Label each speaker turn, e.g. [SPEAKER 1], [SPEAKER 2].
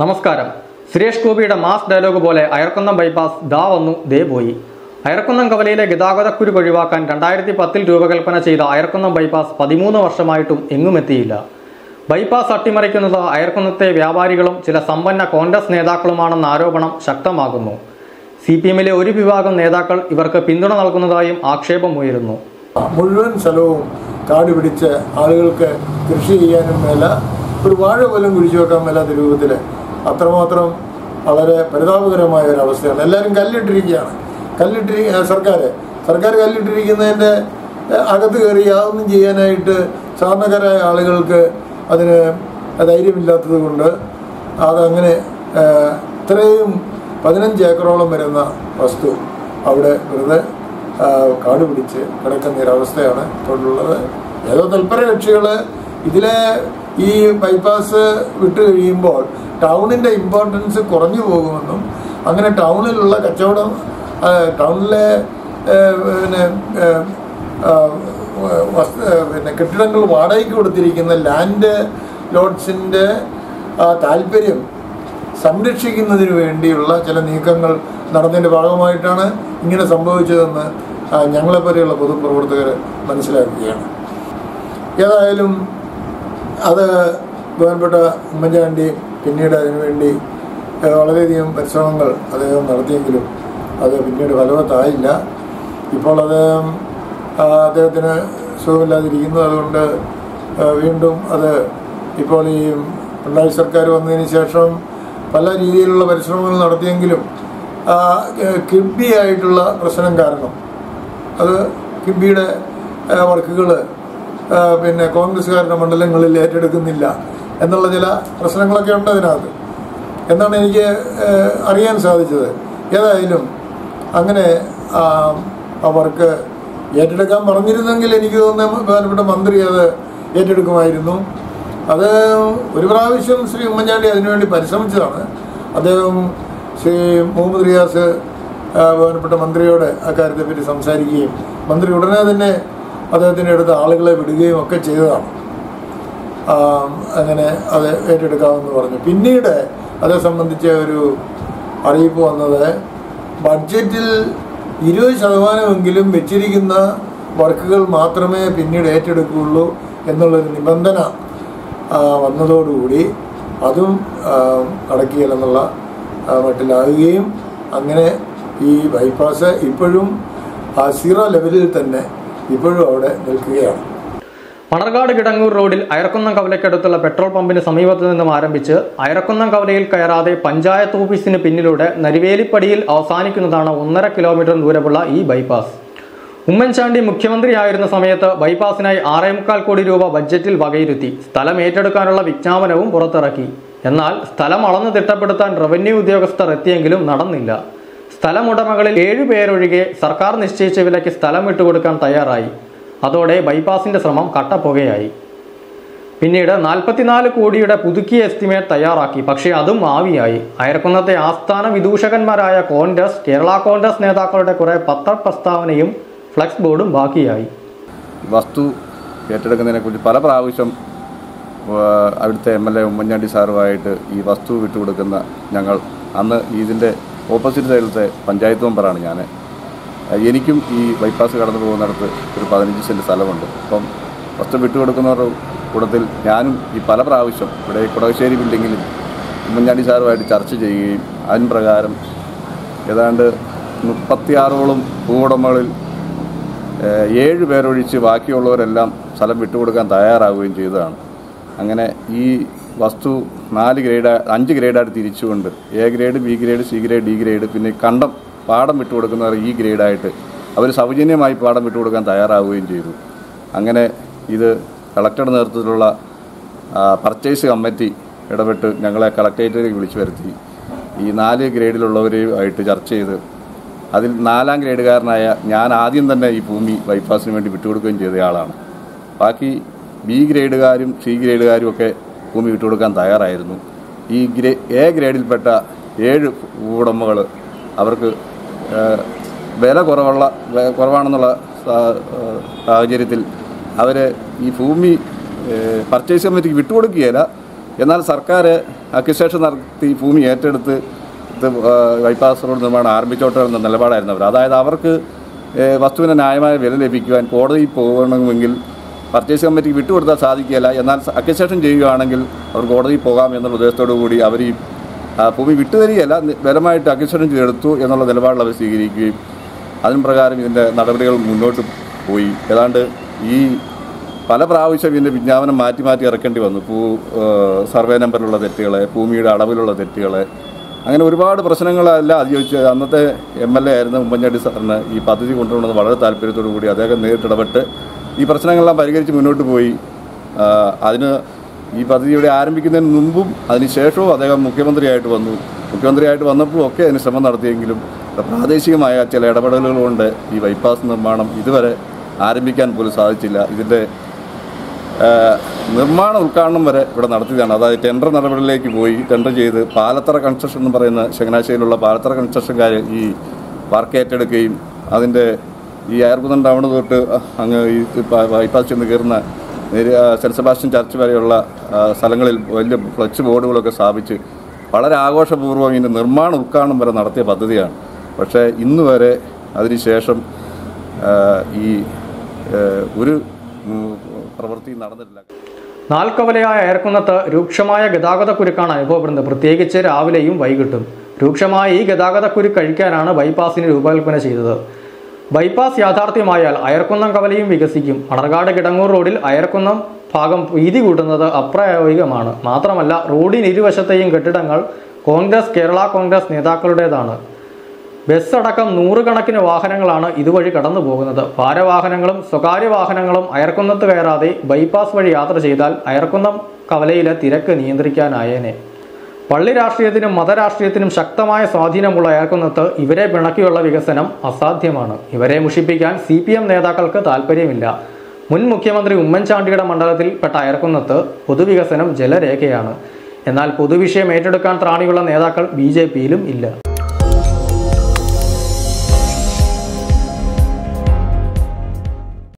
[SPEAKER 1] നമസ്കാരം സുരേഷ് ഗോപിയുടെ mass dialogue പോലെ അയർക്കുന്നം ബൈപ്പാസ് ദാ വന്നു ദേ പോയി അയർക്കുന്നം കവലയിലെ ഗതാഗതക്കുരുക്ക് ഒഴിവാക്കാൻ രണ്ടായിരത്തി പത്തിൽ രൂപകൽപ്പന ചെയ്ത അയർക്കുന്നം ബൈപ്പാസ് പതിമൂന്ന് വർഷമായിട്ടും എങ്ങുമെത്തിയില്ല ബൈപ്പാസ് അട്ടിമറിക്കുന്നത് അയർക്കുന്നത്തെ വ്യാപാരികളും ചില സമ്പന്ന കോൺഗ്രസ് നേതാക്കളുമാണെന്ന ആരോപണം ശക്തമാകുന്നു സി പി എമ്മിലെ ഒരു വിഭാഗം നേതാക്കൾ ഇവർക്ക് പിന്തുണ നൽകുന്നതായും ആക്ഷേപമുയരുന്നു
[SPEAKER 2] മുഴുവൻ സ്ഥലവും കാട് പിടിച്ച് ആളുകൾക്ക് കൃഷി ചെയ്യാനും മേല ഒരു വാഴ പോലും കുഴിച്ചു വെക്കാൻ മേലാത്ത രൂപത്തിൽ അത്രമാത്രം വളരെ പരിതാപകരമായ ഒരു അവസ്ഥയാണ് എല്ലാവരും കല്ലിട്ടിരിക്കുകയാണ് കല്ലിട്ടിരി ആ, സർക്കാർ സർക്കാർ കല്ലിട്ടിരിക്കുന്നതിൻ്റെ ഏഹ്, അകത്ത് കയറി യാതൊന്നും ചെയ്യാനായിട്ട് സാധാരണക്കാരായ ആളുകൾക്ക് അതിന് ധൈര്യമില്ലാത്തത് കൊണ്ട് അതങ്ങനെ ഏഹ്, ഇത്രയും പതിനഞ്ച് ഏക്കറോളം വരുന്ന വസ്തു അവിടെ വെറുതെ ആ, കാട് പിടിച്ച് കിടക്കുന്ന ഒരവസ്ഥയാണ് ഇപ്പോഴുള്ളത് ഏതോ തൽപര കക്ഷികൾ ഇതിലെ ഈ ബൈപ്പാസ് വിട്ട് കഴിയുമ്പോൾ ടൗണിൻ്റെ ഇമ്പോർട്ടൻസ് കുറഞ്ഞു പോകുമെന്നും അങ്ങനെ ടൗണിലുള്ള കച്ചവടം ആ, ടൗണിലെ ഏ, പിന്നെ ഏ, ആ, വസ്തു പിന്നെ കെട്ടിടങ്ങൾ വാടകയ്ക്ക് കൊടുത്തിരിക്കുന്ന ലാൻഡ് ലോഡ്സിൻ്റെ താല്പര്യം സംരക്ഷിക്കുന്നതിന് വേണ്ടിയുള്ള ചില നീക്കങ്ങൾ നടന്നതിൻ്റെ ഭാഗമായിട്ടാണ് ഇങ്ങനെ സംഭവിച്ചതെന്ന് ആ, ഞങ്ങളെപ്പോലെയുള്ള പൊതുപ്രവർത്തകർ മനസ്സിലാക്കുകയാണ് ഏതായാലും അത് ബഹുമാനപ്പെട്ട ഉമ്മൻചാണ്ടി പിന്നീട് അതിനുവേണ്ടി ആ, വളരെയധികം പരിശ്രമങ്ങൾ അദ്ദേഹം നടത്തിയെങ്കിലും അത് പിന്നീട് ഫലവത്തായില്ല ഇപ്പോൾ അദ്ദേഹം ആ, അദ്ദേഹത്തിന് സുഖമില്ലാതിരിക്കുന്നു അതുകൊണ്ട് ആ, വീണ്ടും അത് ഇപ്പോൾ ഈ പിണറായി സർക്കാർ വന്നതിന് ശേഷം പല രീതിയിലുള്ള പരിശ്രമങ്ങൾ നടത്തിയെങ്കിലും ആ, കിഡ്ബി ആയിട്ടുള്ള പ്രശ്നം കാരണം അത് കിബിയുടെ വർക്കുകൾ പിന്നെ കോൺഗ്രസ്സുകാരുടെ മണ്ഡലങ്ങളിൽ ഏറ്റെടുക്കുന്നില്ല എന്നുള്ള ചില പ്രശ്നങ്ങളൊക്കെ ഉണ്ട് അതിനകത്ത് എന്നാണ് എനിക്ക് ആ, അറിയാൻ സാധിച്ചത് ഏതായാലും അങ്ങനെ ആ ആ വർക്ക് ഏറ്റെടുക്കാൻ പറഞ്ഞിരുന്നെങ്കിൽ എനിക്ക് തോന്നുന്ന ബഹുമാനപ്പെട്ട മന്ത്രി അത് ഏറ്റെടുക്കുമായിരുന്നു അത് ഒരു പ്രാവശ്യം ശ്രീ ഉമ്മൻചാണ്ടി അതിനുവേണ്ടി പരിശ്രമിച്ചതാണ് അദ്ദേഹം ശ്രീ മുഹമ്മദ് റിയാസ് ആ, ബഹുമാനപ്പെട്ട മന്ത്രിയോട് അക്കാര്യത്തെപ്പറ്റി സംസാരിക്കുകയും മന്ത്രി ഉടനെ തന്നെ അദ്ദേഹത്തിൻ്റെ അടുത്ത് ആളുകളെ വിടുകയും ഒക്കെ ചെയ്തതാണ് ആ, അങ്ങനെ അത് ഏറ്റെടുക്കാമെന്ന് പറഞ്ഞു പിന്നീട് അതേ സംബന്ധിച്ച ഒരു അറിയിപ്പ് വന്നത് ബഡ്ജറ്റിൽ ഇരുപത് ശതമാനമെങ്കിലും വെച്ചിരിക്കുന്ന വർക്കുകൾ മാത്രമേ പിന്നീട് ഏറ്റെടുക്കുകയുള്ളൂ എന്നുള്ളൊരു നിബന്ധന ആ, വന്നതോടുകൂടി അതും ആ, നടക്കുകയില്ലെന്നുള്ള ആ, മട്ടിലാകുകയും അങ്ങനെ ഈ ബൈപ്പാസ് ഇപ്പോഴും ആ സീറോ ലെവലിൽ തന്നെ ഇപ്പോഴും അവിടെ നിൽക്കുകയാണ്
[SPEAKER 1] മണർകാട് കിടങ്ങൂർ റോഡിൽ അയർക്കുന്നം കവലയ്ക്കടുത്തുള്ള പെട്രോൾ പമ്പിന് സമീപത്തു നിന്നും ആരംഭിച്ച് അയർക്കുന്നം കവലയിൽ കയറാതെ പഞ്ചായത്ത് ഓഫീസിന് പിന്നിലൂടെ നരിവേലിപ്പടിയിൽ അവസാനിക്കുന്നതാണ് ഒന്നര കിലോമീറ്റർ ദൂരമുള്ള ഈ ബൈപ്പാസ് ഉമ്മൻചാണ്ടി മുഖ്യമന്ത്രിയായിരുന്ന സമയത്ത് ബൈപ്പാസിനായി ആറേ മുക്കാൽ കോടി രൂപ ബഡ്ജറ്റിൽ വകയിരുത്തി സ്ഥലം ഏറ്റെടുക്കാനുള്ള വിജ്ഞാപനവും പുറത്തിറക്കി എന്നാൽ സ്ഥലം അളന്ന് തിട്ടപ്പെടുത്താൻ റവന്യൂ ഉദ്യോഗസ്ഥർ എത്തിയെങ്കിലും നടന്നില്ല സ്ഥലമുടമകളിൽ ഏഴു പേരൊഴികെ സർക്കാർ നിശ്ചയിച്ച വിലയ്ക്ക് സ്ഥലം വിട്ടുകൊടുക്കാൻ തയ്യാറായി അതോടെ ബൈപ്പാസിന്റെ ശ്രമം കട്ടപ്പുകയായി പിന്നീട് നാൽപ്പത്തിനാല് കോടിയുടെ പുതുക്കിയ എസ്റ്റിമേറ്റ് തയ്യാറാക്കി പക്ഷേ അതും ആവിയായി അയർക്കുന്നത്തെ ആസ്ഥാന വിദൂഷകന്മാരായ കോൺഗ്രസ് കേരള കോൺഗ്രസ് നേതാക്കളുടെ കുറെ പത്രപ്രസ്താവനയും ഫ്ലക്സ് ബോർഡും ബാക്കിയായി
[SPEAKER 3] വസ്തു ഏറ്റെടുക്കുന്നതിനെക്കുറിച്ച് പല പ്രാവശ്യം ആ, അവിടുത്തെ എം എൽ എ ഉമ്മൻചാണ്ടി സാറുമായിട്ട് ഈ വസ്തു വിട്ടുകൊടുക്കുന്ന ഞങ്ങൾ അന്ന് ഇതിൻ്റെ ഓപ്പോസിറ്റ് സൈഡിലത്തെ പഞ്ചായത്ത് മെമ്പറാണ് ഞാൻ എനിക്കും ഈ ബൈപ്പാസ് കടന്നു പോകുന്നിടത്ത് ഒരു പതിനഞ്ച് സെൻറ്റ് സ്ഥലമുണ്ട് അപ്പം വസ്തു വിട്ടുകൊടുക്കുന്നവരുടെ കൂട്ടത്തിൽ ഞാനും ഈ പല പ്രാവശ്യം ഇവിടെ കുടകശ്ശേരി ബിൽഡിങ്ങിൽ ഉമ്മൻചാണ്ടി സാറുമായിട്ട് ചർച്ച ചെയ്യുകയും അതിന് പ്രകാരം ഏതാണ്ട് മുപ്പത്തിയാറോളം ഭൂവുടമകളിൽ ഏഹ് ഏഴ് പേരൊഴിച്ച് ബാക്കിയുള്ളവരെല്ലാം സ്ഥലം വിട്ടുകൊടുക്കാൻ തയ്യാറാവുകയും ചെയ്തതാണ് അങ്ങനെ ഈ വസ്തു നാല് ഗ്രേഡ് അഞ്ച് ഗ്രേഡായിട്ട് തിരിച്ചുകൊണ്ട് A grade B grade C grade D grade പിന്നെ കണ്ടം പാടം വിട്ടുകൊടുക്കുന്നവർ ഈ ഗ്രേഡായിട്ട് അവർ സൗജന്യമായി പാടം വിട്ടുകൊടുക്കാൻ തയ്യാറാവുകയും ചെയ്തു അങ്ങനെ ഇത് കളക്ടറുടെ നേതൃത്വത്തിലുള്ള പർച്ചേസ് കമ്മിറ്റി ഇടപെട്ട് ഞങ്ങളെ കളക്ടറേറ്റിലേക്ക് വിളിച്ചു വരുത്തി ഈ നാല് ഗ്രേഡിലുള്ളവരുമായിട്ട് ചർച്ച ചെയ്ത് അതിൽ നാലാം ഗ്രേഡുകാരനായ ഞാൻ ആദ്യം തന്നെ ഈ ഭൂമി ബൈപ്പാസിന് വേണ്ടി വിട്ടുകൊടുക്കുകയും ചെയ്തയാളാണ് ബാക്കി ബി ഗ്രേഡുകാരും സി ഗ്രേഡുകാരും ഒക്കെ ഭൂമി വിട്ടുകൊടുക്കാൻ തയ്യാറായിരുന്നു ഈ ഗ്രേ എ ഗ്രേഡിൽപ്പെട്ട ഏഴ് ഉടമകൾ അവർക്ക് ഏഹ്, വില കുറവുള്ള വെ- കുറവാണെന്നുള്ള സാ- ഏഹ്, സാഹചര്യത്തിൽ അവർ ഈ ഭൂമി ഏഹ്, പർച്ചേസ് കമ്മിറ്റിക്ക് വിട്ടുകൊടുക്കുകയില്ല എന്നാൽ സർക്കാർ അക്വിസേഷൻ നടത്തി ഭൂമി ഏറ്റെടുത്ത് ഇത് ആ, ബൈപ്പാസ് റോഡ് നിർമ്മാണം ആരംഭിച്ചോട്ടെ എന്ന നിലപാടായിരുന്നു അവർ അതായത് അവർക്ക് ഏ, വസ്തുവിന് ന്യായമായ വില ലഭിക്കുവാൻ കോടതിയിൽ പോകണമെങ്കിൽ പർച്ചേസ് കമ്മിറ്റിക്ക് വിട്ടുകൊടുത്താൽ സാധിക്കുകയില്ല എന്നാൽ അക്വിസേഷൻ ചെയ്യുകയാണെങ്കിൽ അവർ കോടതിയിൽ പോകാം എന്നുള്ള ഉദ്ദേശത്തോടു കൂടി അവർ ഈ ആ, ഭൂമി വിട്ടുതരികയല്ല നി- ബലമായിട്ട് അക്വിസേഷൻ ചെയ്തെടുത്തു എന്നുള്ള നിലപാടിൽ അവർ സ്വീകരിക്കുകയും അതിന് പ്രകാരം ഇതിൻ്റെ നടപടികൾ മുന്നോട്ട് പോയി ഏതാണ്ട് ഈ പല പ്രാവശ്യം ഇതിൻ്റെ വിജ്ഞാപനം മാറ്റി മാറ്റി ഇറക്കേണ്ടി വന്നു ഭൂ ഏഹ് സർവേ നമ്പറിലുള്ള തെറ്റുകൾ ഭൂമിയുടെ അളവിലുള്ള തെറ്റുകൾ അങ്ങനെ ഒരുപാട് പ്രശ്നങ്ങളെല്ലാം അതിജീവിച്ച് അന്നത്തെ എം എൽ എ ആയിരുന്ന ഉമ്മൻചാണ്ടി സാറിന് ഈ പദ്ധതി കൊണ്ടുവന്നത് വളരെ താല്പര്യത്തോടു കൂടി അദ്ദേഹം നേരിട്ടിടപെട്ട് ഈ പ്രശ്നങ്ങളെല്ലാം പരിഹരിച്ച് മുന്നോട്ട് പോയി ആ, അതിന് ഈ പദ്ധതിയുടെ ആരംഭിക്കുന്നതിന് മുമ്പും അതിനുശേഷവും അദ്ദേഹം മുഖ്യമന്ത്രിയായിട്ട് വന്നു മുഖ്യമന്ത്രിയായിട്ട് വന്നപ്പോഴും ഒക്കെ അതിന് ശ്രമം നടത്തിയെങ്കിലും പ്രാദേശികമായ ചില ഇടപെടലുകൾ കൊണ്ട് ഈ ബൈപ്പാസ് നിർമ്മാണം ഇതുവരെ ആരംഭിക്കാൻ പോലും സാധിച്ചില്ല ഇതിൻ്റെ ഏഹ് നിർമ്മാണ ഉദ്ഘാടനം വരെ ഇവിടെ നടത്തിയതാണ് അതായത് ടെൻഡർ നടപടികളിലേക്ക് പോയി ടെൻഡർ ചെയ്ത് പാലത്തറ കൺസ്ട്രക്ഷൻ എന്ന് പറയുന്ന ചങ്ങനാശ്ശേരിയിലുള്ള പാലത്തറ കൺസ്ട്രക്ഷൻകാർ ഈ വർക്ക് ഏറ്റെടുക്കുകയും അതിൻ്റെ ഈ അയർകുന്നം ടൗൺ തൊട്ട് അങ്ങ് ഈ പ- ബൈപ്പാസ് ചെന്ന് കയറുന്ന നേരെ, ആ, സെൻറ്റ് സെബാസ്റ്റ്യൻ ചർച്ച് വരെയുള്ള ആ, സ്ഥലങ്ങളിൽ വലിയ ഫ്ലക്സ് ബോർഡുകളൊക്കെ സ്ഥാപിച്ച് വളരെ ആഘോഷപൂർവ്വം ഇതിൻ്റെ നിർമ്മാണ ഉദ്ഘാടനം വരെ നടത്തിയ പദ്ധതിയാണ് പക്ഷേ ഇന്ന് വരെ അതിനുശേഷം ആ, ഈ ആ, ഒരു ഉം, പ്രവൃത്തി നടന്നിട്ടില്ല
[SPEAKER 1] നാൽക്കവലയായ അയർക്കുന്നത്ത് രൂക്ഷമായ ഗതാഗതക്കുരുക്കാണ് അനുഭവപ്പെടുന്നത് പ്രത്യേകിച്ച് രാവിലെയും വൈകിട്ടും രൂക്ഷമായ ഈ ഗതാഗതക്കുരുക്ക് കഴിക്കാനാണ് ബൈപ്പാസിന് രൂപകൽപ്പന ചെയ്തത് ബൈപ്പാസ് യാഥാർത്ഥ്യമായാൽ അയർക്കുന്നം കവലയും വികസിക്കും മണർകാട് കിടങ്ങൂർ റോഡിൽ അയർക്കുന്നം ഭാഗം വീതി കൂട്ടുന്നത് അപ്രായോഗികമാണ് മാത്രമല്ല റോഡിന് ഇരുവശത്തെയും കെട്ടിടങ്ങൾ കോൺഗ്രസ് കേരള കോൺഗ്രസ് നേതാക്കളുടേതാണ് ബസ് അടക്കം നൂറുകണക്കിന് വാഹനങ്ങളാണ് ഇതുവഴി കടന്നു പോകുന്നത് ഭാരവാഹനങ്ങളും സ്വകാര്യ വാഹനങ്ങളും അയർക്കുന്നത്ത് കയറാതെ ബൈപ്പാസ് വഴി യാത്ര ചെയ്താൽ അയർക്കുന്നം കവലയിലെ തിരക്ക് നിയന്ത്രിക്കാനായേനെ പള്ളി രാഷ്ട്രീയത്തിനും മതരാഷ്ട്രീയത്തിനും ശക്തമായ സ്വാധീനമുള്ള അയർക്കുന്നത്ത് ഇവരെ പിണക്കിയുള്ള വികസനം അസാധ്യമാണ് ഇവരെ മുഷിപ്പിക്കാൻ സി പി എം നേതാക്കൾക്ക് താല്പര്യമില്ല മുൻ മുഖ്യമന്ത്രി ഉമ്മൻചാണ്ടിയുടെ മണ്ഡലത്തിൽപ്പെട്ട അയർക്കുന്നത്ത് പൊതുവികസനം ജലരേഖയാണ് എന്നാൽ പൊതുവിഷയം ഏറ്റെടുക്കാൻ ത്രാണിയുള്ള നേതാക്കൾ ബി ജെ പിയിലും ഇല്ല